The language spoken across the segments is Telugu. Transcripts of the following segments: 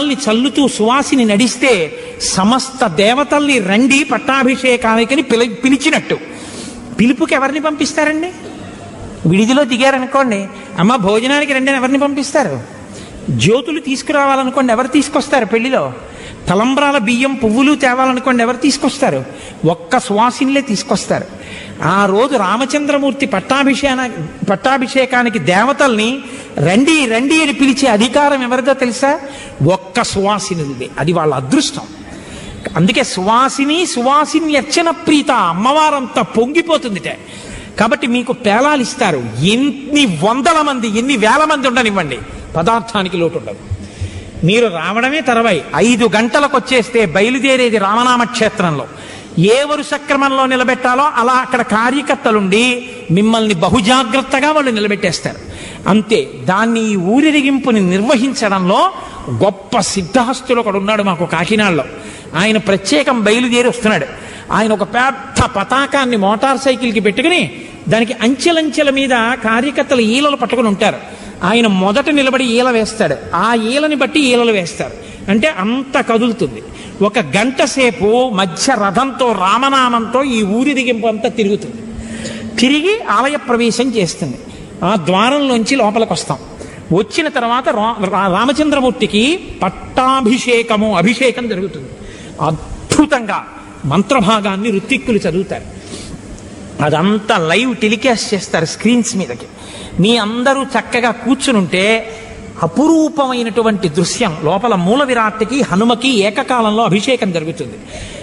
పరిమళాల్ని చల్లుతూ సువాసిని నడిస్తే సమస్త దేవతల్ని రండి పట్టాభిషేకానికని పిలి పిలిచినట్టు పిలుపుకి ఎవరిని పంపిస్తారండి విడిదిలో దిగారనుకోండి అమ్మ భోజనానికి రండి అని ఎవరిని పంపిస్తారు జ్యోతులు తీసుకురావాలనుకోండి ఎవరు తీసుకొస్తారు పెళ్లిలో తలంబ్రాల బియ్యం పువ్వులు తేవాలనుకోండి ఎవరు తీసుకొస్తారు ఒక్క సువాసినిలే తీసుకొస్తారు ఆ రోజు రామచంద్రమూర్తి పట్టాభిషేక పట్టాభిషేకానికి దేవతల్ని రండి రండి అని పిలిచే అధికారం ఎవరిదో తెలుసా ఒక్క సువాసినిది అది వాళ్ళ అదృష్టం అందుకే సువాసిని సువాసిని అర్చన ప్రీత అమ్మవారంతా పొంగిపోతుందిట కాబట్టి మీకు పేలాలు ఇస్తారు ఎన్ని వందల మంది ఎన్ని వేల మంది ఉండనివ్వండి పదార్థానికి లోటు ఉండదు మీరు రావడమే తరవై ఐదు గంటలకు వచ్చేస్తే బయలుదేరేది రామనామ క్షేత్రంలో ఏ వరుస క్రమంలో నిలబెట్టాలో అలా అక్కడ కార్యకర్తలుండి మిమ్మల్ని బహుజాగ్రత్తగా వాళ్ళు నిలబెట్టేస్తారు అంతే దాన్ని ఈ ఊరిరిగింపుని నిర్వహించడంలో గొప్ప సిద్ధహస్తులు ఒకడు ఉన్నాడు మాకు కాకినాడలో ఆయన ప్రత్యేకం బయలుదేరి వస్తున్నాడు ఆయన ఒక పెద్ద పతాకాన్ని మోటార్ సైకిల్కి పెట్టుకుని దానికి అంచెలంచెల మీద కార్యకర్తలు ఈలలు పట్టుకుని ఉంటారు ఆయన మొదట నిలబడి ఈల వేస్తాడు ఆ ఈలని బట్టి ఈలలు వేస్తారు అంటే అంత కదులుతుంది ఒక గంట సేపు మధ్య రథంతో రామనామంతో ఈ ఊరి దిగింపు అంతా తిరుగుతుంది తిరిగి ఆలయ ప్రవేశం చేస్తుంది ఆ ద్వారంలోంచి లోపలికి వస్తాం వచ్చిన తర్వాత రా- రా- రామచంద్రమూర్తికి పట్టాభిషేకము అభిషేకం జరుగుతుంది అద్భుతంగా మంత్రభాగాన్ని రుత్తిక్కులు చదువుతారు అదంతా లైవ్ టెలికాస్ట్ చేస్తారు స్క్రీన్స్ మీదకి మీ అందరూ చక్కగా కూర్చునుంటే అపురూపమైనటువంటి దృశ్యం లోపల మూల విరాట్కి హనుమకి ఏకకాలంలో అభిషేకం జరుగుతుంది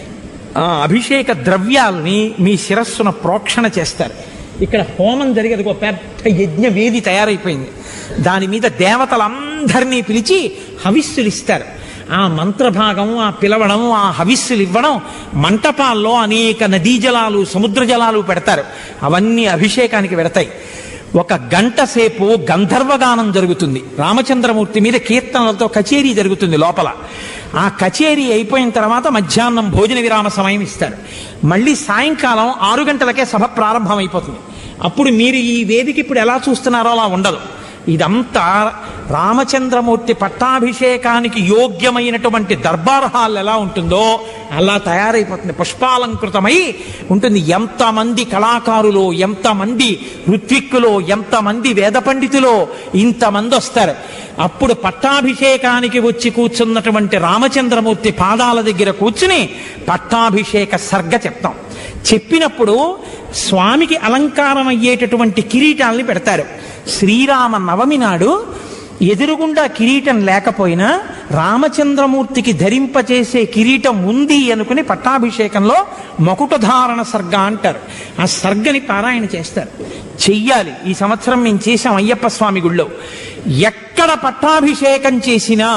ఆ అభిషేక ద్రవ్యాల్ని మీ శిరస్సున ప్రోక్షణ చేస్తారు ఇక్కడ హోమం జరిగేది ఒక పెద్ద యజ్ఞ వేది తయారైపోయింది దాని మీద దేవతలందరినీ పిలిచి హవిస్సులు ఇస్తారు ఆ మంత్రభాగం ఆ పిలవడం ఆ హవిస్సులు ఇవ్వడం మంటపాల్లో అనేక నదీ జలాలు సముద్ర జలాలు పెడతారు అవన్నీ అభిషేకానికి పెడతాయి ఒక గంట సేపు గంధర్వగానం జరుగుతుంది రామచంద్రమూర్తి మీద కీర్తనలతో కచేరీ జరుగుతుంది లోపల ఆ కచేరీ అయిపోయిన తర్వాత మధ్యాహ్నం భోజన విరామ సమయం ఇస్తారు మళ్ళీ సాయంకాలం ఆరు గంటలకే సభ ప్రారంభం అయిపోతుంది అప్పుడు మీరు ఈ వేదిక ఇప్పుడు ఎలా చూస్తున్నారో అలా ఉండదు ఇదంతా రామచంద్రమూర్తి పట్టాభిషేకానికి యోగ్యమైనటువంటి దర్బార్ హాల్ ఎలా ఉంటుందో అలా తయారైపోతుంది పుష్పాలంకృతమై ఉంటుంది ఎంతమంది కళాకారులు ఎంతమంది ఋత్విక్కులు ఎంతమంది వేద పండితులు ఇంతమంది వస్తారు అప్పుడు పట్టాభిషేకానికి వచ్చి కూర్చున్నటువంటి రామచంద్రమూర్తి పాదాల దగ్గర కూర్చుని పట్టాభిషేక సర్గ చెప్తాం చెప్పినప్పుడు స్వామికి అలంకారం అయ్యేటటువంటి కిరీటాల్ని పెడతారు శ్రీరామ నవమి నాడు ఎదురుగుండా కిరీటం లేకపోయినా రామచంద్రమూర్తికి ధరింపచేసే కిరీటం ఉంది అనుకుని పట్టాభిషేకంలో మకుటధారణ సర్గ అంటారు ఆ సర్గని పారాయణ చేస్తారు చెయ్యాలి ఈ సంవత్సరం మేము చేసాం అయ్యప్ప స్వామి గుళ్ళో ఎక్కడ పట్టాభిషేకం చేసినా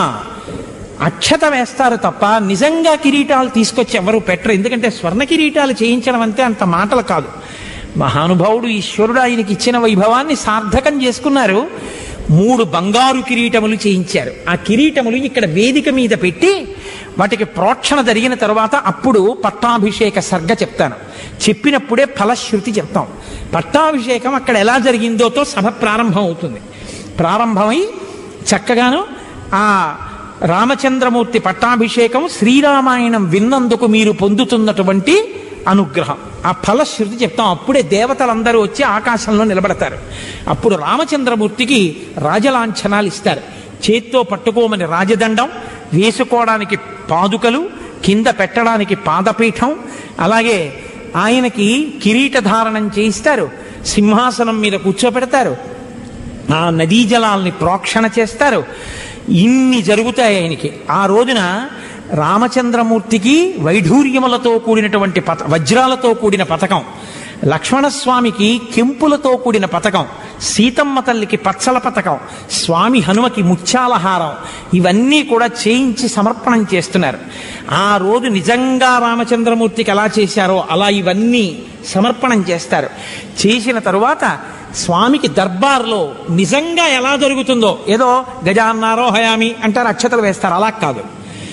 అక్షత వేస్తారు తప్ప నిజంగా కిరీటాలు తీసుకొచ్చి ఎవరు పెట్టరు ఎందుకంటే స్వర్ణ కిరీటాలు చేయించడం అంతే అంత మాటలు కాదు మహానుభావుడు ఈశ్వరుడు ఆయనకి ఇచ్చిన వైభవాన్ని సార్థకం చేసుకున్నారు మూడు బంగారు కిరీటములు చేయించారు ఆ కిరీటములు ఇక్కడ వేదిక మీద పెట్టి వాటికి ప్రోక్షణ జరిగిన తర్వాత అప్పుడు పట్టాభిషేక సర్గ చెప్తాను చెప్పినప్పుడే ఫలశ్రుతి చెప్తాం పట్టాభిషేకం అక్కడ ఎలా జరిగిందోతో సభ ప్రారంభం అవుతుంది ప్రారంభమై చక్కగాను ఆ రామచంద్రమూర్తి పట్టాభిషేకం శ్రీరామాయణం విన్నందుకు మీరు పొందుతున్నటువంటి అనుగ్రహం ఆ ఫలశ్రుతి చెప్తాం అప్పుడే దేవతలందరూ వచ్చి ఆకాశంలో నిలబడతారు అప్పుడు రామచంద్రమూర్తికి రాజలాంఛనాలు ఇస్తారు చేత్తో పట్టుకోమని రాజదండం వేసుకోవడానికి పాదుకలు కింద పెట్టడానికి పాదపీఠం అలాగే ఆయనకి కిరీట ధారణం చేయిస్తారు సింహాసనం మీద కూర్చోపెడతారు ఆ నదీ జలాల్ని ప్రోక్షణ చేస్తారు ఇన్ని జరుగుతాయి ఆయనకి ఆ రోజున రామచంద్రమూర్తికి వైఢూర్యములతో కూడినటువంటి పత వజ్రాలతో కూడిన పథకం లక్ష్మణస్వామికి కెంపులతో కూడిన పథకం సీతమ్మ తల్లికి పచ్చల పథకం స్వామి హనుమకి ముత్యాలహారం ఇవన్నీ కూడా చేయించి సమర్పణం చేస్తున్నారు ఆ రోజు నిజంగా రామచంద్రమూర్తికి ఎలా చేశారో అలా ఇవన్నీ సమర్పణం చేస్తారు చేసిన తరువాత స్వామికి దర్బార్లో నిజంగా ఎలా జరుగుతుందో ఏదో గజాన్నారో హయామి అంటారు అక్షతలు వేస్తారు అలా కాదు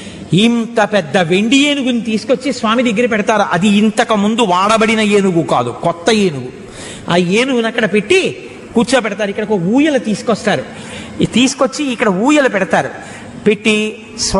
ఇంత పెద్ద వెండి ఏనుగుని తీసుకొచ్చి స్వామి దగ్గర పెడతారు అది ఇంతకు ముందు వాడబడిన ఏనుగు కాదు కొత్త ఏనుగు ఆ ఏనుగుని అక్కడ పెట్టి కూర్చోబెడతారు ఇక్కడ ఒక ఊయల తీసుకొస్తారు ఈ తీసుకొచ్చి ఇక్కడ ఊయల పెడతారు పెట్టి